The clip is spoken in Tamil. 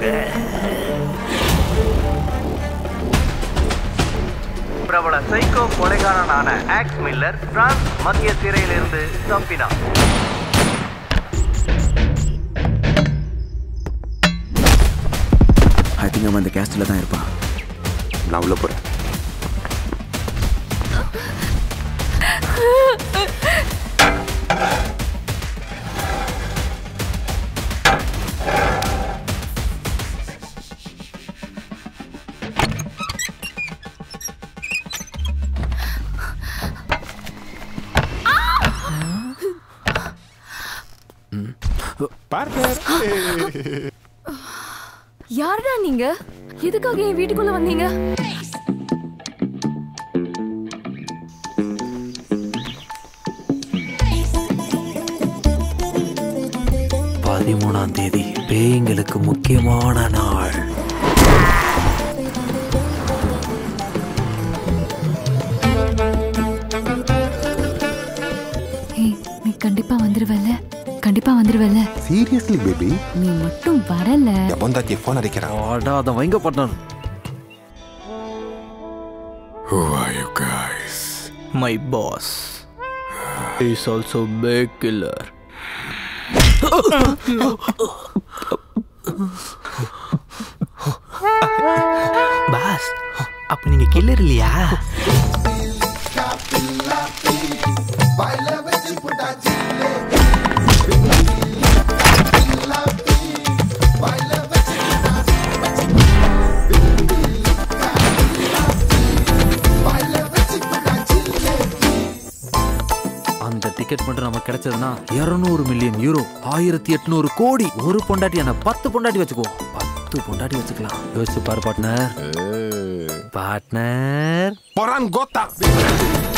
பிரபல சைக்கோ கொலைகாரனான ஆக்ஸ் மில்லர் பிரான்ஸ் மத்திய சிறையிலிருந்து தப்பினார் ஐ திங்க் அவன் அந்த கேஸ்டில் தான் இருப்பான் நான் உள்ள போறேன் யாருடா நீங்க எதுக்காக என் வீட்டுக்குள்ள வந்தீங்க பதிமூணாம் தேதி பேய்களுக்கு முக்கியமான நாள் ஏய் நீ கண்டிப்பா வந்துருவல்ல கண்டிப்பா வந்துருவல்ல சீரியஸ்லி பேபி நீ மட்டும் வரல என் பொந்தாட்டி ஃபோன் அடிக்கிறான் ஆடா அதை வைங்க button Who are you guys? My boss is also back killer boss அப்ப நீங்க கில்லர் இல்லையா அந்த டிக்கெட் மட்டும் நமக்கு கிடைச்சதுன்னா இருநூறு மில்லியன் யூரோ ஆயிரத்தி எட்நூறு கோடி ஒரு பொண்டாட்டி என்ன பத்து பொண்டாட்டி வச்சுக்குவோம் பத்து பொண்டாட்டி வச்சுக்கலாம் யோசிச்சு பாரு பார்ட்னர் பார்ட்னர் Poran gota!